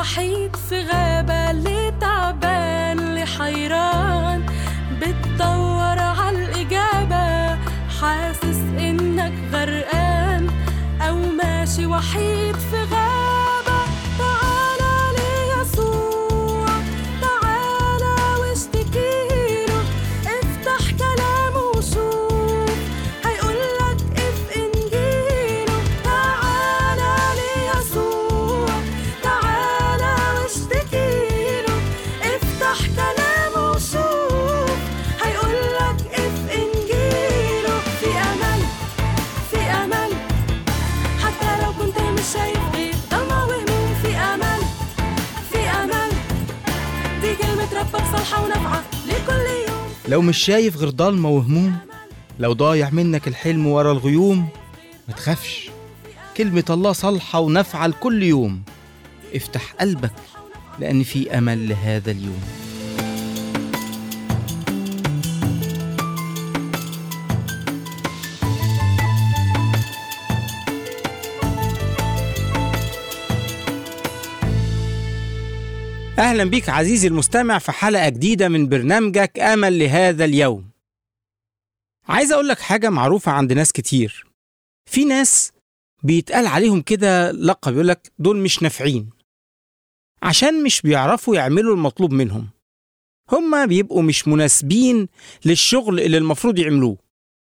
وحيد في غابة اللي تعبان اللي حيران بتدور عالإجابة حاسس إنك غرقان أو ماشي وحيد في غابة تعالى ليسوع تعالى واشتكيله افتح كلامه وشوف هيقولك اف انجيله تعالى ليسوع تعالى واشتكيله افتح كلامه وشوف هيقولك اف انجيله في امل في امل حتى لو كنت مش شايف غير ضلمة وهموم في امل في امل دي كلمة ربك صالحة ونافعة لكل يوم لو مش شايف غير ضلمة وهموم لو ضايع منك الحلم ورا الغيوم ما تخافش كلمة الله صالحة ونافعة لكل يوم افتح قلبك لأن في أمل لهذا اليوم أهلا بيك عزيزي المستمع في حلقة جديدة من برنامجك أمل لهذا اليوم عايز أقول لك حاجة معروفة عند ناس كتير في ناس بيتقال عليهم كده لقب يقول لك دول مش نافعين عشان مش بيعرفوا يعملوا المطلوب منهم هما بيبقوا مش مناسبين للشغل اللي المفروض يعملوه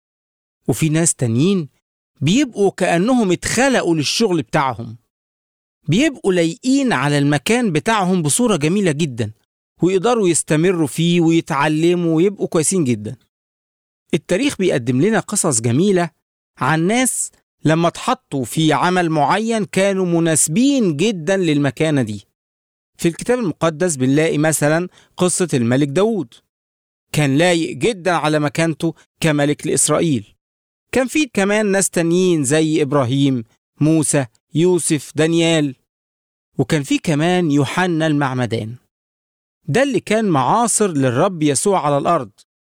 وفي ناس تانيين بيبقوا كأنهم اتخلقوا للشغل بتاعهم بيبقوا لايقين على المكان بتاعهم بصورة جميلة جدا ويقدروا يستمروا فيه ويتعلموا ويبقوا كويسين جدا التاريخ بيقدم لنا قصص جميلة عن ناس لما اتحطوا في عمل معين كانوا مناسبين جدا للمكانة دي في الكتاب المقدس بنلاقي مثلا قصة الملك داود كان لايق جدا على مكانته كملك لإسرائيل كان في كمان ناس تانيين زي إبراهيم موسى يوسف دانيال وكان في كمان يوحنا المعمدان ده اللي كان معاصر للرب يسوع على الأرض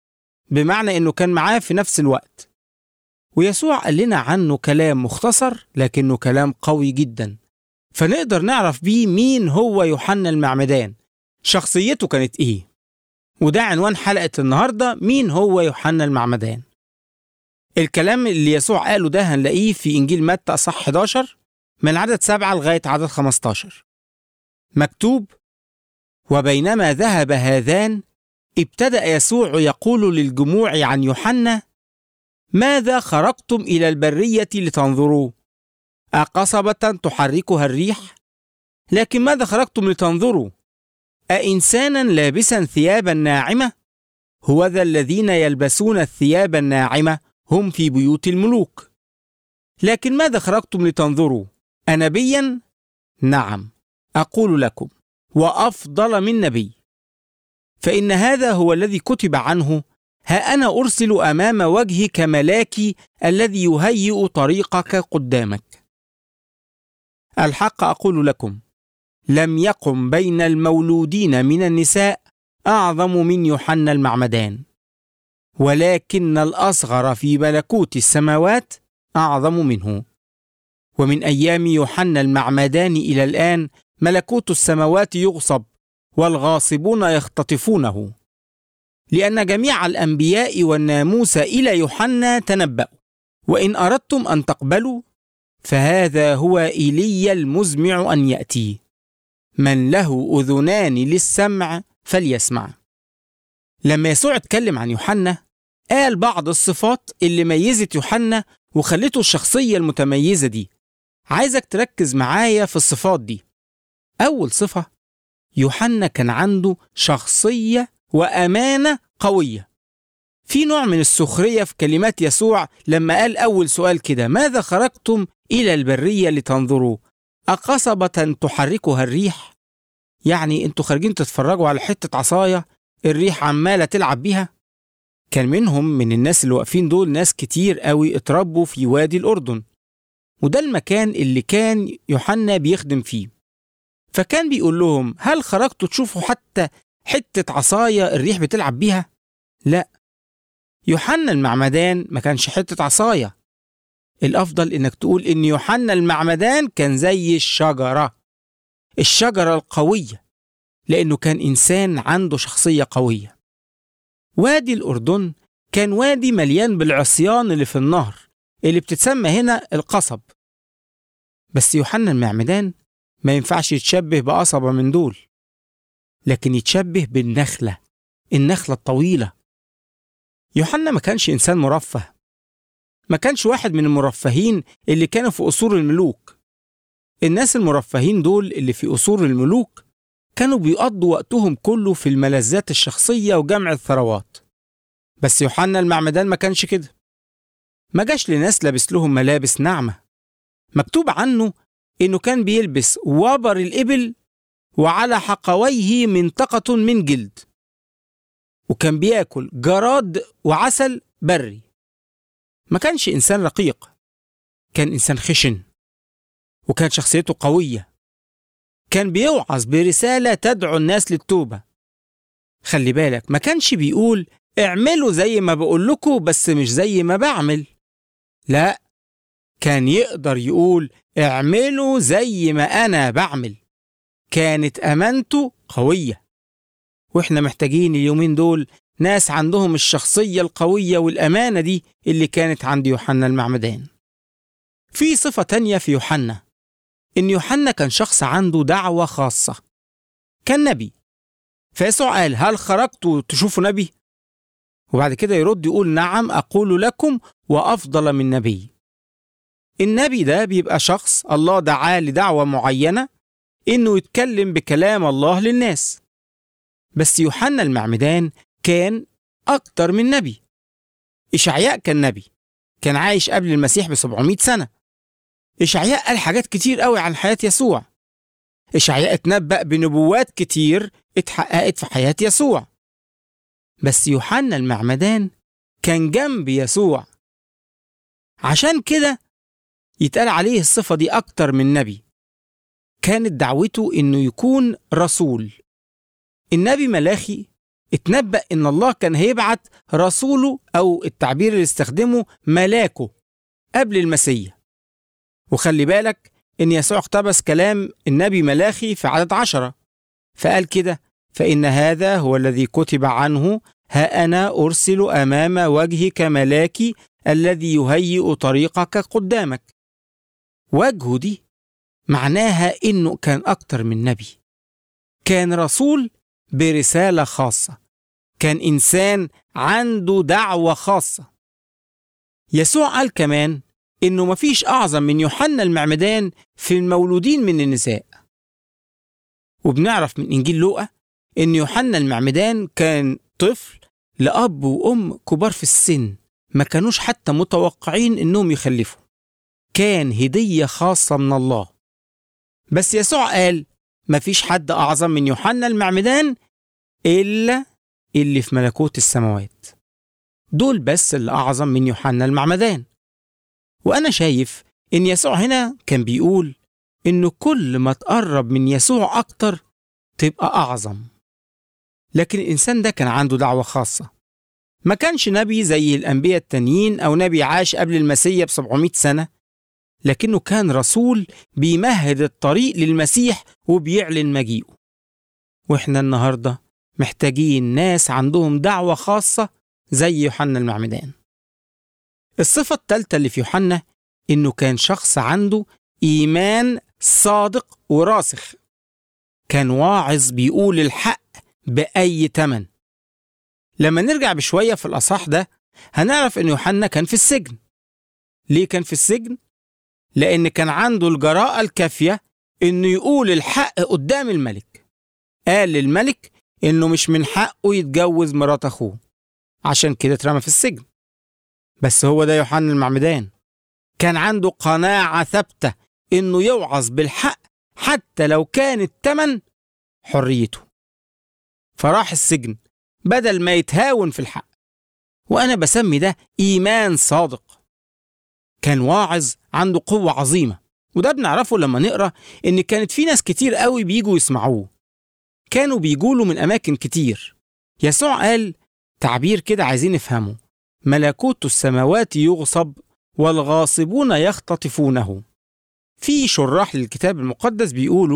بمعنى إنه كان معاه في نفس الوقت ويسوع قال لنا عنه كلام مختصر لكنه كلام قوي جدا فنقدر نعرف بيه مين هو يوحنا المعمدان شخصيته كانت إيه وده عنوان حلقة النهاردة مين هو يوحنا المعمدان الكلام اللي يسوع قاله ده هنلاقيه في إنجيل متى أصح 11 من عدد سبعة لغاية عدد 15 مكتوب وبينما ذهب هذان ابتدأ يسوع يقول للجموع عن يوحنا ماذا خرجتم إلى البرية لتنظروا أقصبة تحركها الريح لكن ماذا خرجتم لتنظروا أإنسانا لابسا ثيابا ناعمة هو ذا الذين يلبسون الثياب الناعمة هم في بيوت الملوك لكن ماذا خرجتم لتنظروا أنبيا؟ نعم أقول لكم وأفضل من نبي فإن هذا هو الذي كتب عنه ها أنا أرسل أمام وجهك ملاكي الذي يهيئ طريقك قدامك الحق أقول لكم لم يقم بين المولودين من النساء أعظم من يوحنا المعمدان ولكن الأصغر في ملكوت السماوات أعظم منه ومن أيام يوحنا المعمدان إلى الآن ملكوت السماوات يغصب والغاصبون يختطفونه لأن جميع الأنبياء والناموس إلى يوحنا تنبأوا وإن أردتم أن تقبلوا فهذا هو إيليا المزمع أن يأتي من له أذنان للسمع فليسمع لما يسوع اتكلم عن يوحنا قال بعض الصفات اللي ميزت يوحنا وخلته الشخصية المتميزة دي عايزك تركز معايا في الصفات دي أول صفة يوحنا كان عنده شخصية وأمانة قوية في نوع من السخرية في كلمات يسوع لما قال أول سؤال كده ماذا خرجتم إلى البرية لتنظروا أقصبة تحركها الريح يعني انتوا خارجين تتفرجوا على حتة عصاية الريح عمالة تلعب بيها كان منهم من الناس اللي واقفين دول ناس كتير قوي اتربوا في وادي الأردن وده المكان اللي كان يوحنا بيخدم فيه فكان بيقول لهم هل خرجتوا تشوفوا حتى حتة عصاية الريح بتلعب بيها؟ لا يوحنا المعمدان ما كانش حتة عصاية الأفضل إنك تقول إن يوحنا المعمدان كان زي الشجرة الشجرة القوية لأنه كان إنسان عنده شخصية قوية وادي الأردن كان وادي مليان بالعصيان اللي في النهر اللي بتتسمى هنا القصب بس يوحنا المعمدان ما ينفعش يتشبه بقصبة من دول لكن يتشبه بالنخلة النخلة الطويلة يوحنا ما كانش إنسان مرفه ما كانش واحد من المرفهين اللي كانوا في قصور الملوك الناس المرفهين دول اللي في قصور الملوك كانوا بيقضوا وقتهم كله في الملذات الشخصية وجمع الثروات بس يوحنا المعمدان ما كانش كده ما جاش لناس لابس لهم ملابس ناعمة مكتوب عنه إنه كان بيلبس وبر الإبل وعلى حقويه منطقة من جلد وكان بياكل جراد وعسل بري ما كانش إنسان رقيق كان إنسان خشن وكان شخصيته قوية كان بيوعظ برسالة تدعو الناس للتوبة خلي بالك ما كانش بيقول اعملوا زي ما بقول لكم بس مش زي ما بعمل لا كان يقدر يقول اعملوا زي ما أنا بعمل كانت أمانته قوية وإحنا محتاجين اليومين دول ناس عندهم الشخصية القوية والأمانة دي اللي كانت عند يوحنا المعمدان في صفة تانية في يوحنا إن يوحنا كان شخص عنده دعوة خاصة كان نبي فيسوع قال هل خرجتوا تشوفوا نبي؟ وبعد كده يرد يقول نعم أقول لكم وأفضل من نبي النبي ده بيبقى شخص الله دعاه لدعوة معينة إنه يتكلم بكلام الله للناس بس يوحنا المعمدان كان أكتر من نبي إشعياء كان نبي كان عايش قبل المسيح ب 700 سنة إشعياء قال حاجات كتير قوي عن حياة يسوع إشعياء اتنبأ بنبوات كتير اتحققت في حياة يسوع بس يوحنا المعمدان كان جنب يسوع عشان كده يتقال عليه الصفة دي أكتر من نبي كانت دعوته إنه يكون رسول النبي ملاخي اتنبأ إن الله كان هيبعت رسوله أو التعبير اللي استخدمه ملاكه قبل المسيح وخلي بالك إن يسوع اقتبس كلام النبي ملاخي في عدد عشرة فقال كده فإن هذا هو الذي كتب عنه ها أنا أرسل أمام وجهك ملاكي الذي يهيئ طريقك قدامك وجهه دي معناها إنه كان أكتر من نبي كان رسول برسالة خاصة كان إنسان عنده دعوة خاصة يسوع قال كمان إنه مفيش أعظم من يوحنا المعمدان في المولودين من النساء وبنعرف من إنجيل لوقا إن يوحنا المعمدان كان طفل لأب وأم كبار في السن ما كانوش حتى متوقعين إنهم يخلفوا كان هدية خاصة من الله بس يسوع قال مفيش حد أعظم من يوحنا المعمدان إلا اللي في ملكوت السماوات دول بس اللي أعظم من يوحنا المعمدان وأنا شايف إن يسوع هنا كان بيقول إنه كل ما تقرب من يسوع أكتر تبقى أعظم لكن الإنسان ده كان عنده دعوة خاصة ما كانش نبي زي الأنبياء التانيين أو نبي عاش قبل المسيح ب 700 سنة لكنه كان رسول بيمهد الطريق للمسيح وبيعلن مجيئه واحنا النهارده محتاجين ناس عندهم دعوة خاصة زي يوحنا المعمدان الصفة الثالثة اللي في يوحنا إنه كان شخص عنده إيمان صادق وراسخ كان واعظ بيقول الحق بأي تمن لما نرجع بشوية في الأصح ده هنعرف إن يوحنا كان في السجن ليه كان في السجن؟ لأن كان عنده الجراءة الكافية إنه يقول الحق قدام الملك قال للملك إنه مش من حقه يتجوز مرات أخوه عشان كده اترمى في السجن بس هو ده يوحنا المعمدان كان عنده قناعة ثابتة إنه يوعظ بالحق حتى لو كان التمن حريته فراح السجن بدل ما يتهاون في الحق وأنا بسمي ده إيمان صادق كان واعظ عنده قوة عظيمة وده بنعرفه لما نقرأ إن كانت في ناس كتير قوي بيجوا يسمعوه كانوا بيجولوا من أماكن كتير يسوع قال تعبير كده عايزين نفهمه ملكوت السماوات يغصب والغاصبون يختطفونه في شراح للكتاب المقدس بيقولوا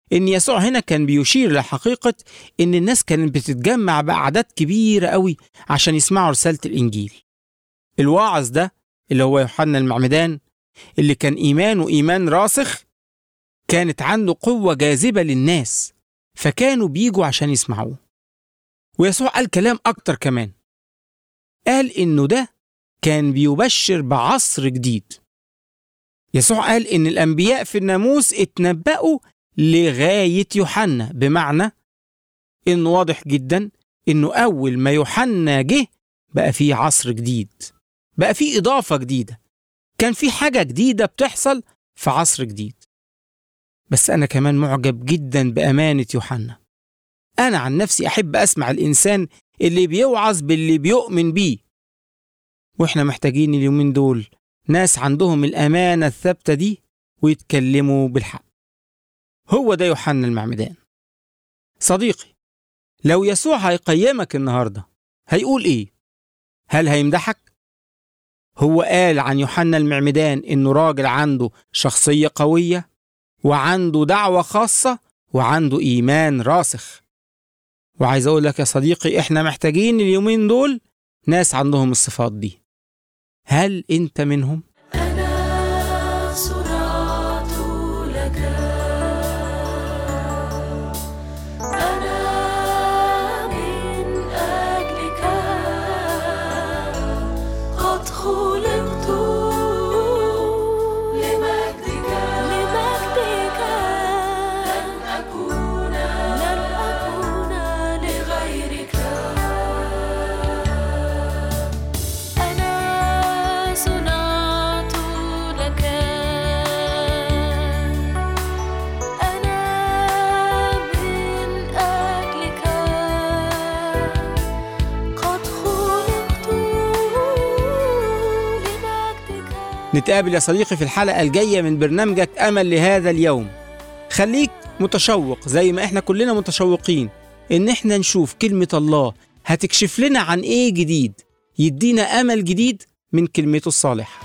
إن يسوع هنا كان بيشير لحقيقة إن الناس كانت بتتجمع بأعداد كبيرة قوي عشان يسمعوا رسالة الإنجيل الواعظ ده اللي هو يوحنا المعمدان اللي كان إيمانه إيمان راسخ كانت عنده قوة جاذبة للناس فكانوا بيجوا عشان يسمعوه ويسوع قال كلام أكتر كمان قال إنه ده كان بيبشر بعصر جديد يسوع قال إن الأنبياء في الناموس اتنبأوا لغاية يوحنا بمعنى إنه واضح جدا إنه أول ما يوحنا جه بقى فيه عصر جديد بقى فيه إضافة جديدة كان في حاجة جديدة بتحصل في عصر جديد بس أنا كمان معجب جدا بأمانة يوحنا أنا عن نفسي أحب أسمع الإنسان اللي بيوعظ باللي بيؤمن بيه وإحنا محتاجين اليومين دول ناس عندهم الأمانة الثابتة دي ويتكلموا بالحق هو ده يوحنا المعمدان صديقي لو يسوع هيقيمك النهارده هيقول ايه هل هيمدحك هو قال عن يوحنا المعمدان انه راجل عنده شخصيه قويه وعنده دعوه خاصه وعنده ايمان راسخ وعايز اقول لك يا صديقي احنا محتاجين اليومين دول ناس عندهم الصفات دي هل انت منهم أنا صنعت لك أنا من أجلك قد خلقت لمجدك لمجدك لن أكون لن أكون لغيرك أنا صنعت لك أنا من أجلك قد خلقت لمجدك نتقابل يا صديقي في الحلقة الجاية من برنامجك أمل لهذا اليوم خليك متشوق زي ما احنا كلنا متشوقين ان احنا نشوف كلمة الله هتكشف لنا عن ايه جديد يدينا أمل جديد من كلمته الصالحة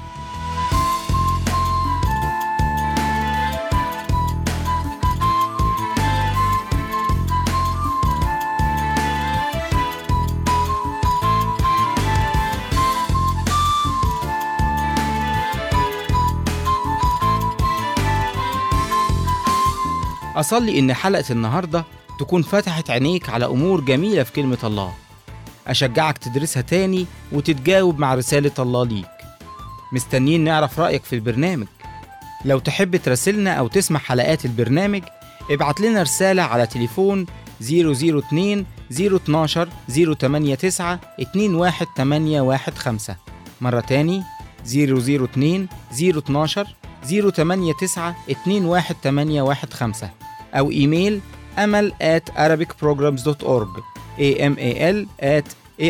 أصلي إن حلقة النهاردة تكون فتحت عينيك على أمور جميلة في كلمة الله أشجعك تدرسها تاني وتتجاوب مع رسالة الله ليك مستنيين نعرف رأيك في البرنامج لو تحب تراسلنا أو تسمع حلقات البرنامج ابعت لنا رسالة على تليفون 002 012 089 21815 مرة تاني 002 012 089 21815 أو إيميل أمل at arabicprograms.org amal at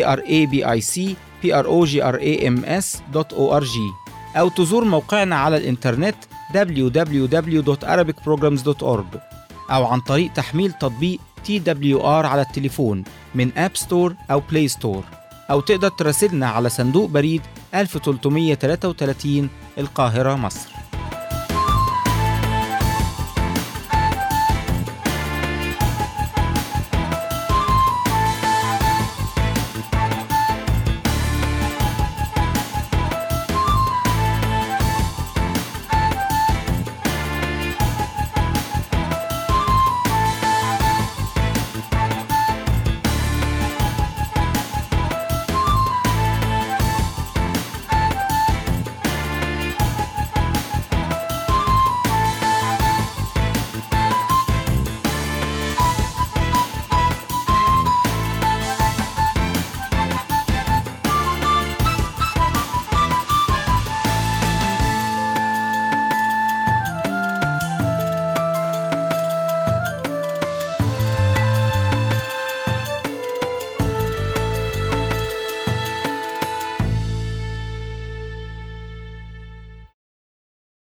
arabicprograms.org أو تزور موقعنا على الإنترنت www.arabicprograms.org أو عن طريق تحميل تطبيق TWR على التليفون من أب ستور أو بلاي ستور أو تقدر تراسلنا على صندوق بريد 1333 القاهرة مصر